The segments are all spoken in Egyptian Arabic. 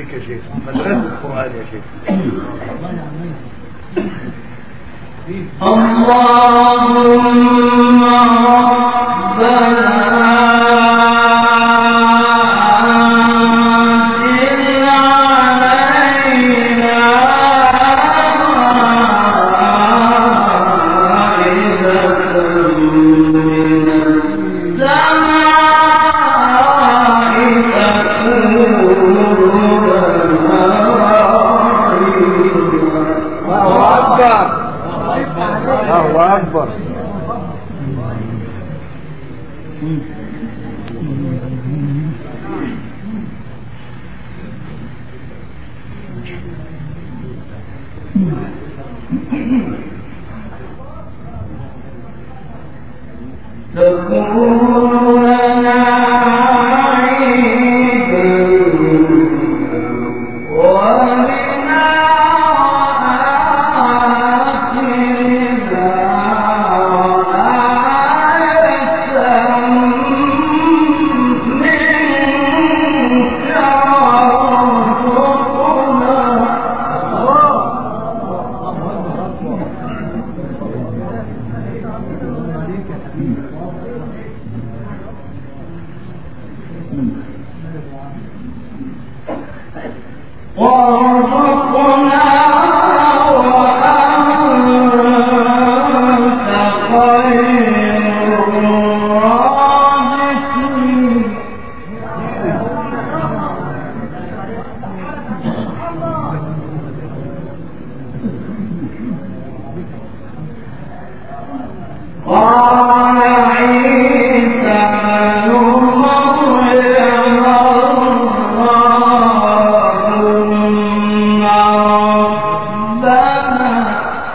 يا شيخ مدرسة القرآن يا شيخ اللهم ربنا أنزل علينا مائدة من السماء تكون الله أكبر الله أكبر تكون لنا عيدا ومن آخرنا آية منك وارزقنا وأنت خير الرازقين قال عيسى ابن مريم اللهم ربنا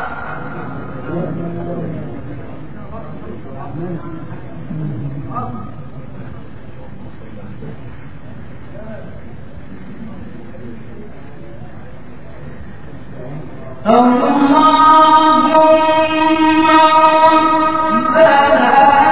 اللهم ربنا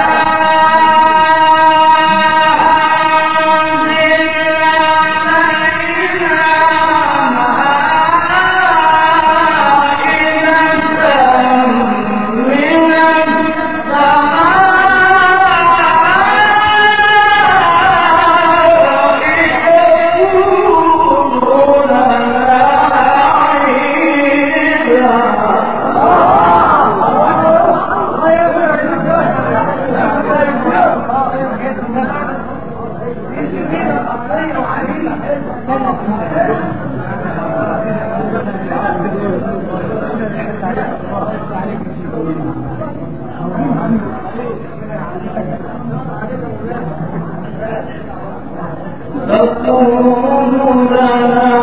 تكون لنا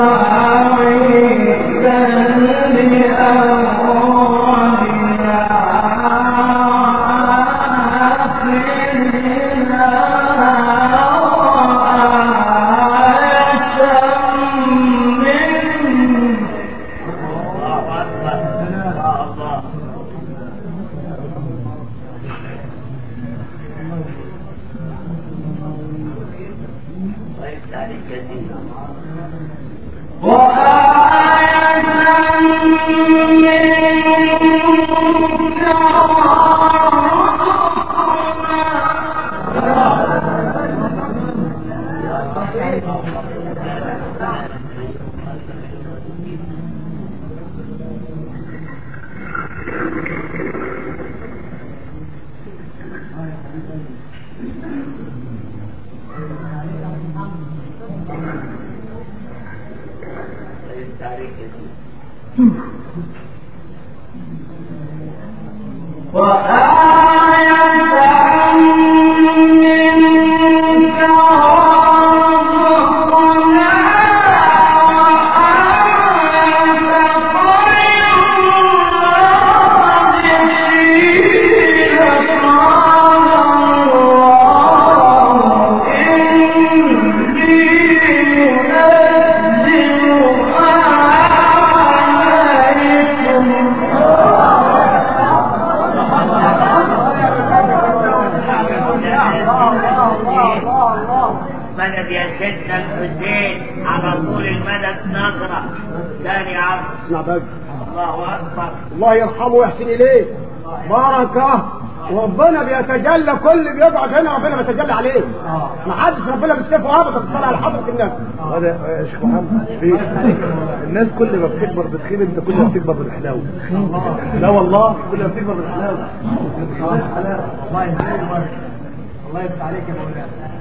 عيدا لأولنا آخرنا وآية منك وآية منك وآية منك رزقنا وأنت خير الرازقين قال الله إني منزلها عليكم نصرة ثاني عبد اسمع بقى الله أكبر الله يرحمه ويحسن اليه بركه وربنا بيتجلى كل اللي بيقعد هنا ربنا بيتجلى عليه ما حدش ربنا بيشوفه ابدا بيطلع على حضره النبي هذا يا شيخ محمد في الناس كل ما بتكبر بتخيب انت كل ما بتكبر بالحلاوه لا والله كل ما بتكبر بالحلاوه الله يسلمك الله يفتح عليك يا مولانا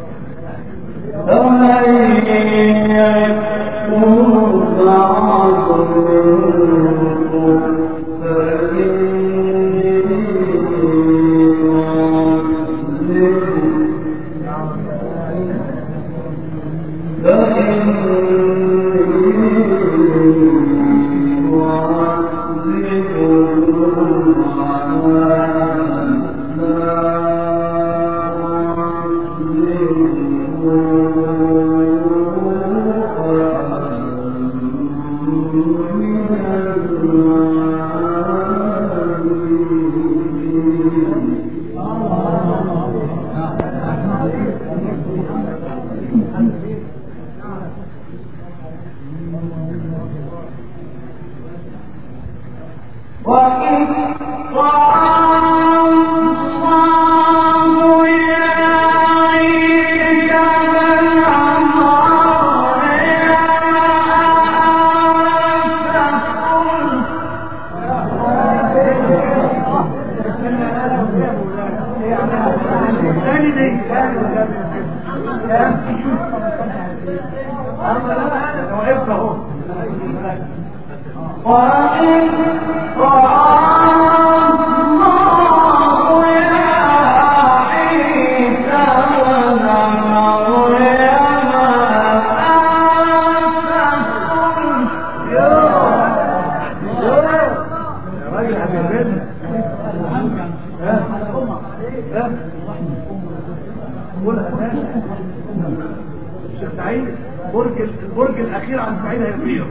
برج البرج الاخير عن سعيد هيطير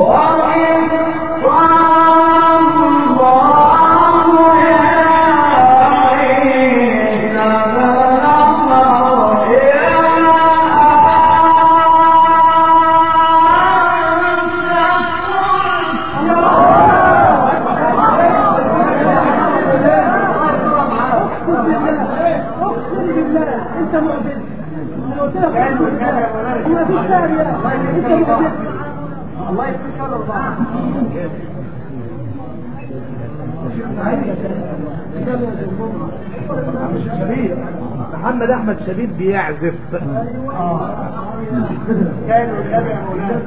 شبيب محمد احمد شبيب بيعزف كانوا النبي يا مولانا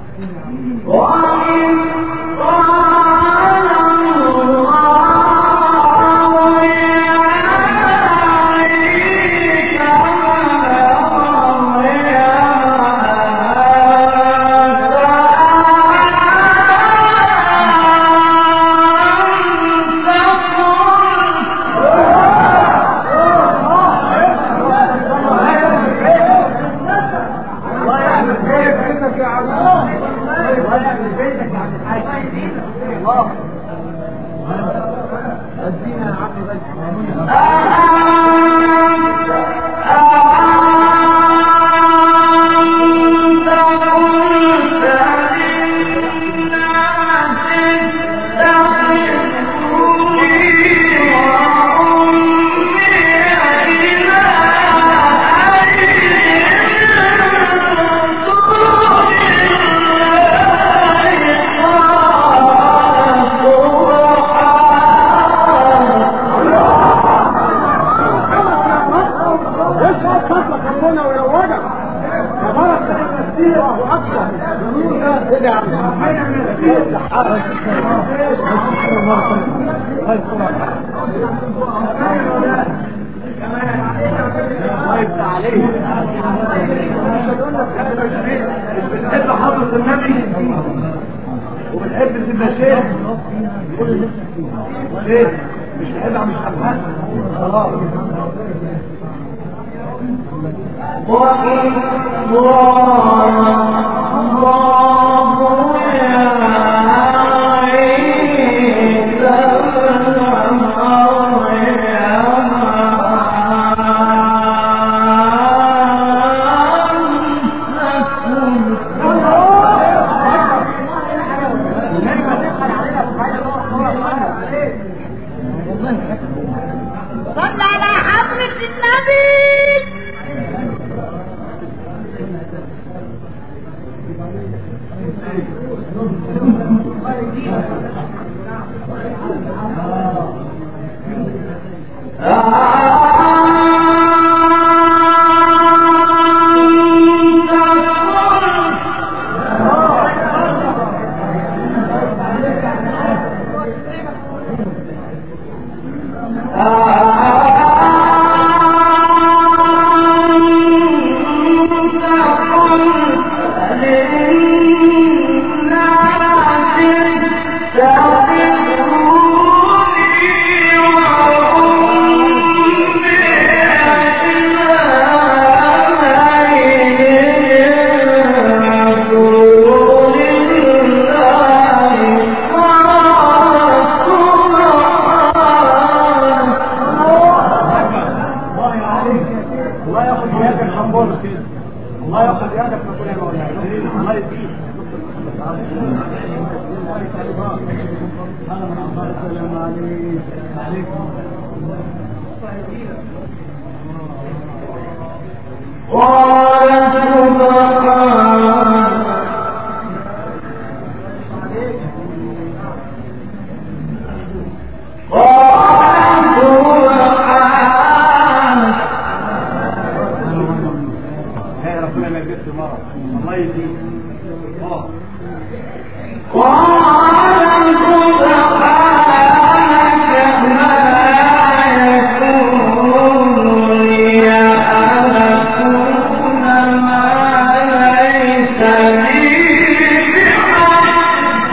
الله يعمل بيتك يا عم الله يعمل بيتك يا عم الحاج الله ادينا يا عم بس اسمع صوتك ربنا ويروجك تبارك الله اكبر ايه ده يا عم الله يفتح عليك بنحب حضرة النبي وبنحب سيدنا شيخ شيخ مش بنحب عم الشحات خلاص قال سبحانك قال سبحانك يا ربنا ما يجيبش مرض الله يهديك اه قال سبحانك ما يكون لي أن أكون ما ليس لي بحق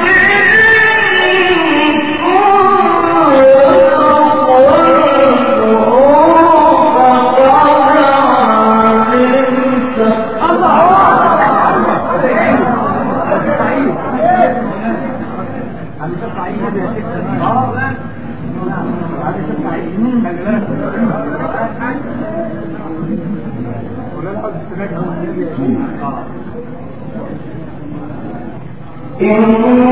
عم شيخ سعيد يا شيخ اه عم شيخ سعيد خلي بالك ولا لا استماك اه إن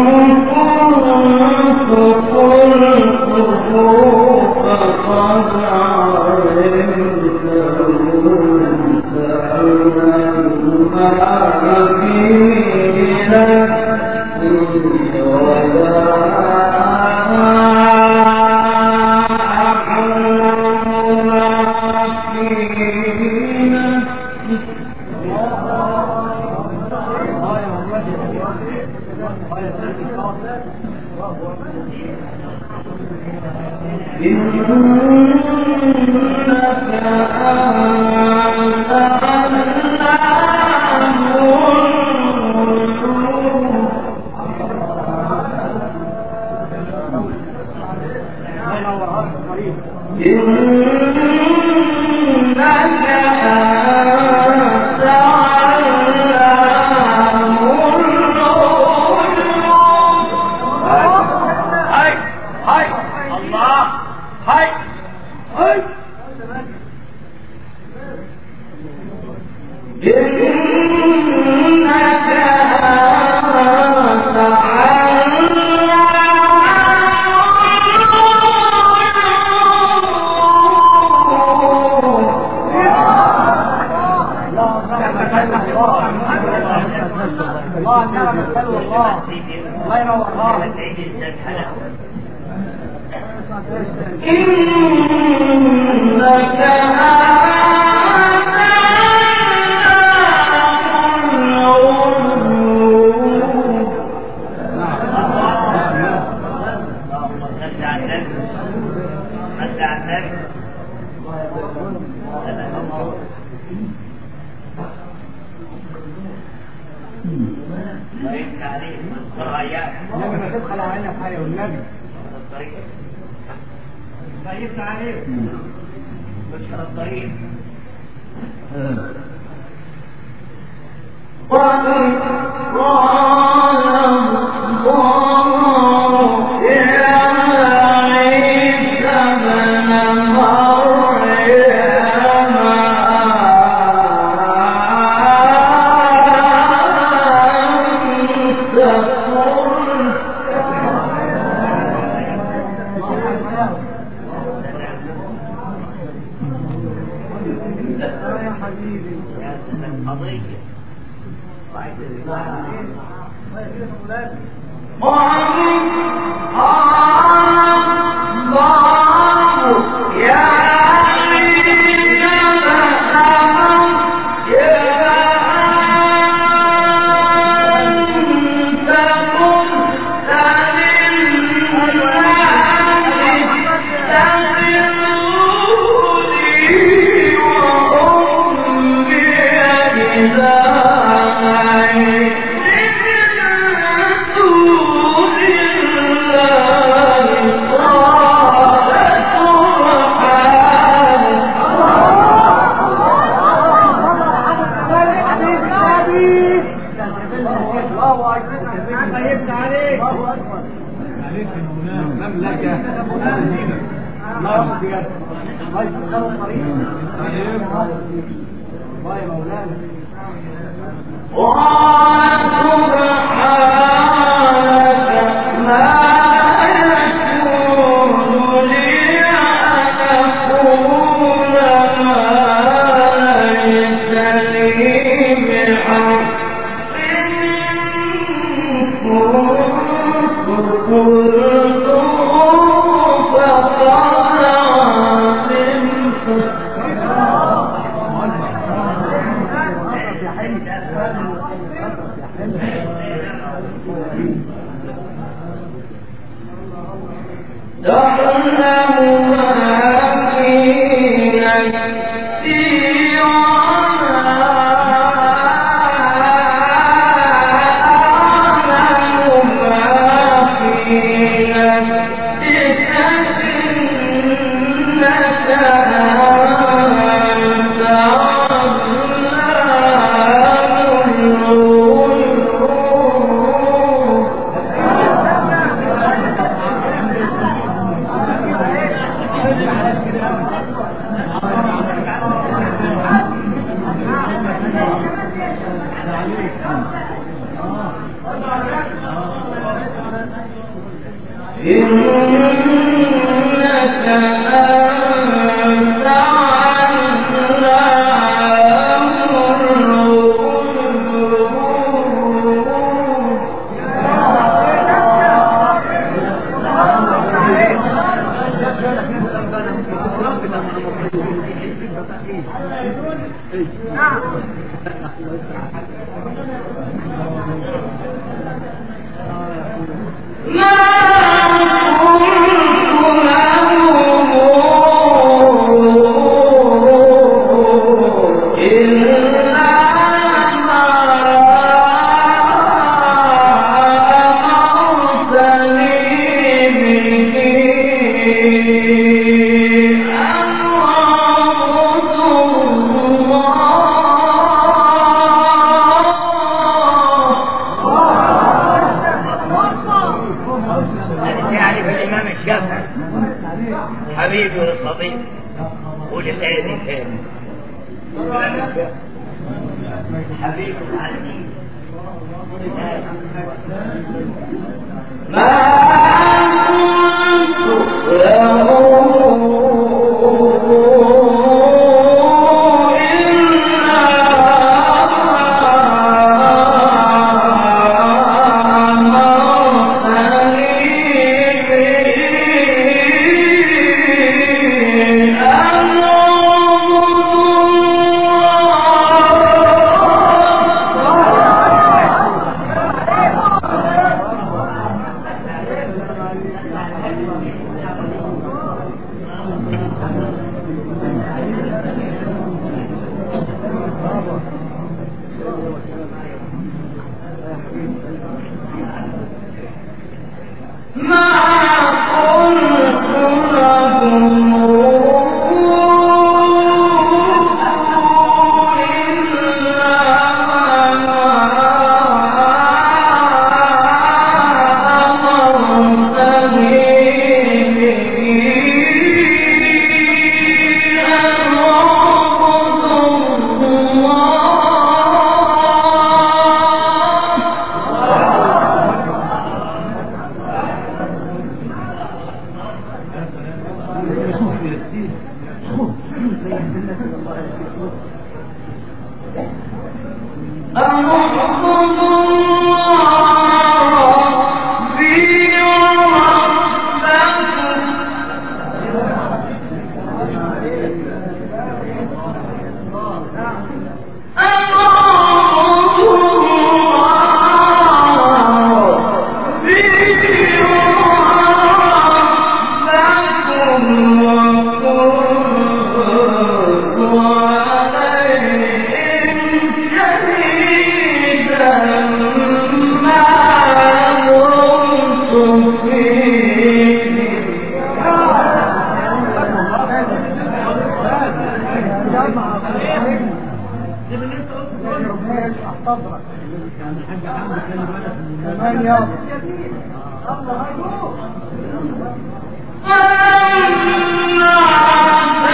كنت قلته فقد علمته فأنا في نفسي ولا أعلم ما في نفسي إنك أنت علام الغيوب إنك أنت علام الغيوب هاي هاي الله هاي هاي إنك أنت الله نعم الحلو الله الله ينورها إنك أنت اللهم صل على النبي صل على النبي وإنت عليه الرايات النبي ما تدخل علينا في حاجه والنبي الطريق خايف عليه بشر الطريق وإذ قال الله يا عيسى ابن مريم أنت قلت يا سلام قضية الله اكبر خايف عليك عليك مملكه الله يرحم بجد الله يسلمك الطريق الله يا مولانا هذا يعني في الإمام الشافعي حبيبي والصديق وللآية دي ثاني الإمام الشافعي حبيب العالمين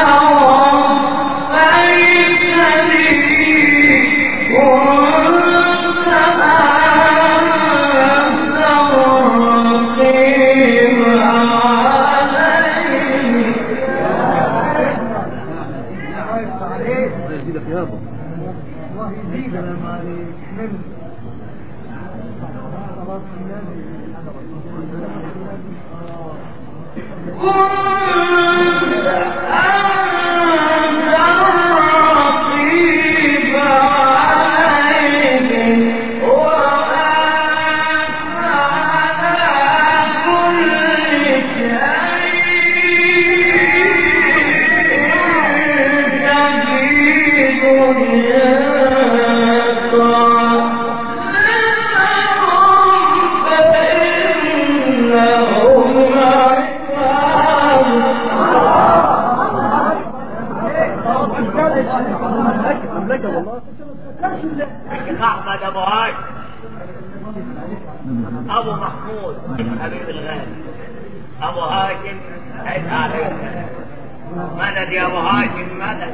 فلما توفيتني كنت مملكة والله الشيخ احمد ابو هاشم ابو محمود حبيب الغالي ابو هاشم عيد عليك مدد يا ابو هاشم مدد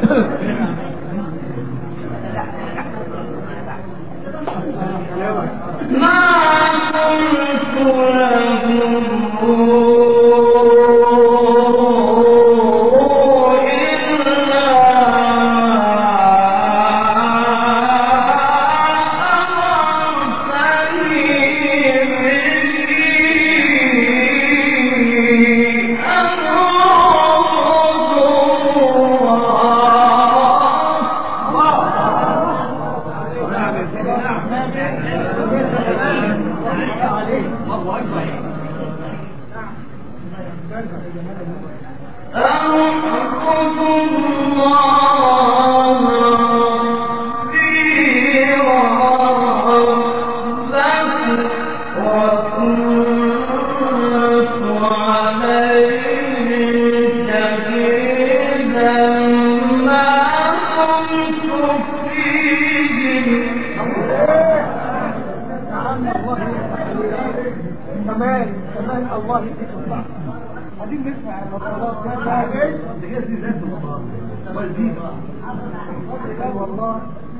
كمان كمان الله يديك الصح عايزين نسمع المطلوبات والله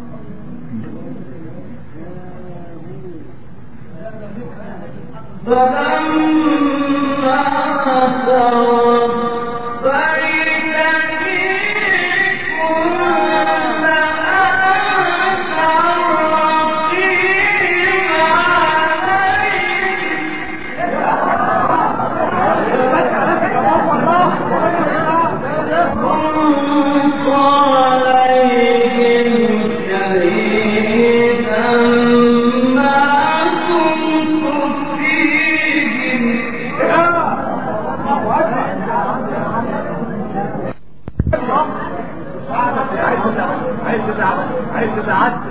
عايز تتعدل عايز تتعدل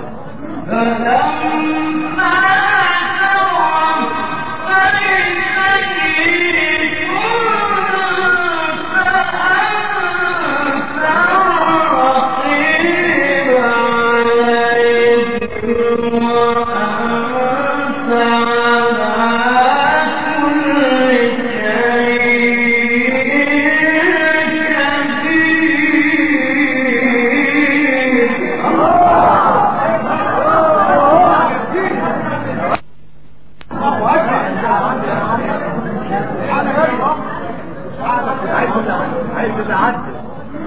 عايز تتعدل عايز تتعدل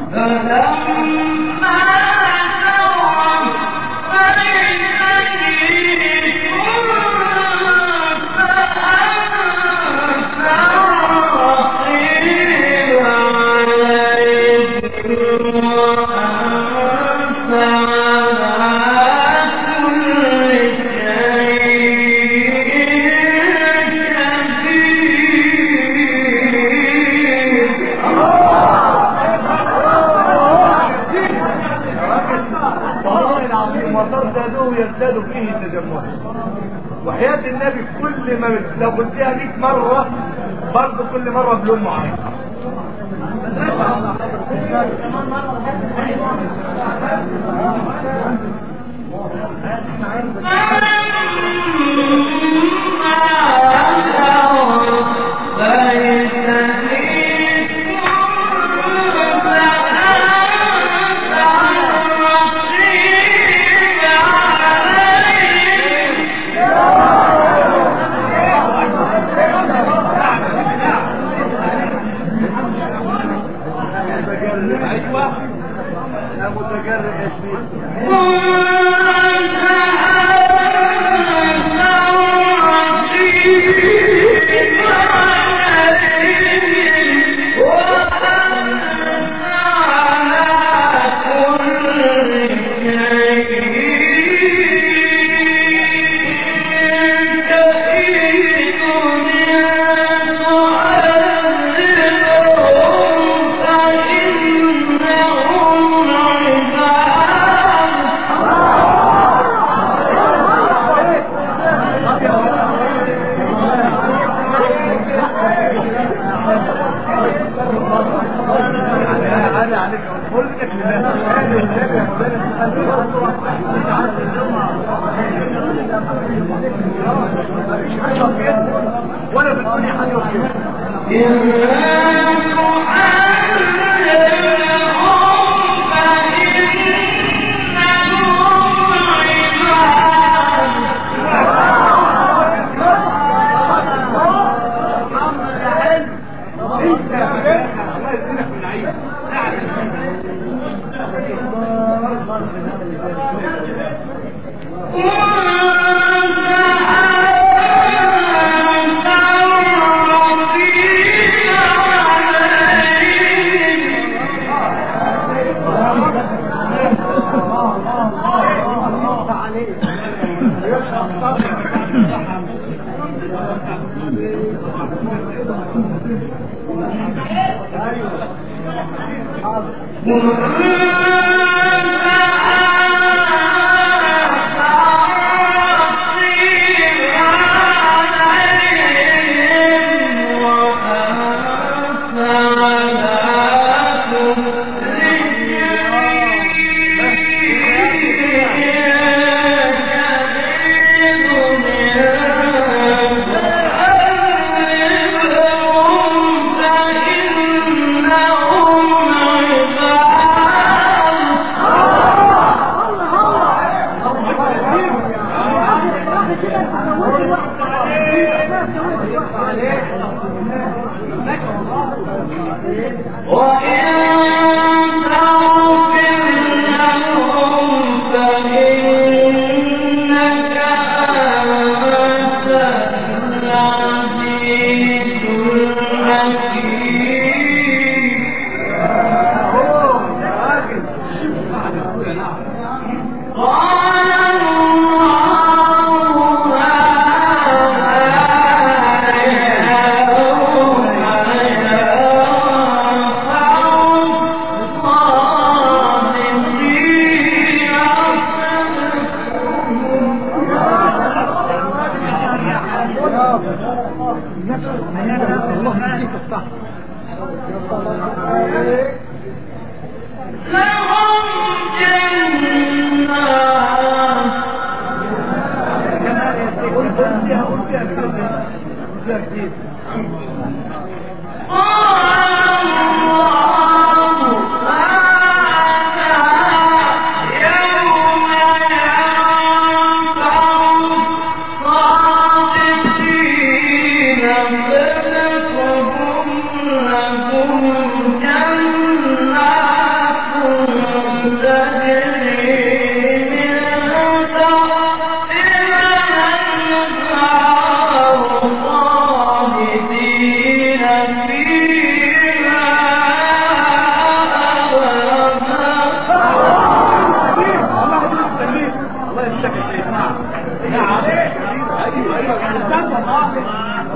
والله العظيم وتزدادوا يزداد فيه التجمع وحياة النبي كل ما لو قلتها 100 مرة برضه كل مرة بلوم معين متجرب ايوه انا متجرب يا شباب كده ولا في الدنيا حد يقول كده الله يدينك من عيد الله يديك الصح قول فيها قول فيها كتير قول فيها كتير الله يديك التمييز الله يديك الشيء نعم نعم ايوه ايوه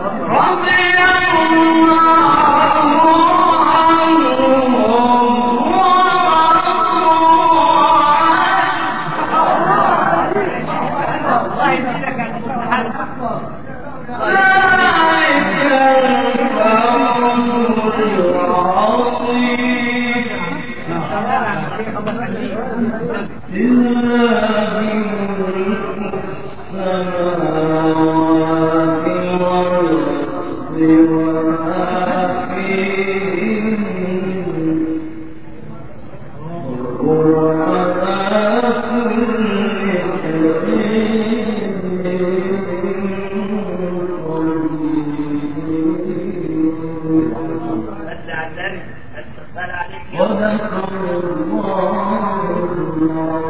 بس على النبي بس الصلاة عليك يا وذكر الله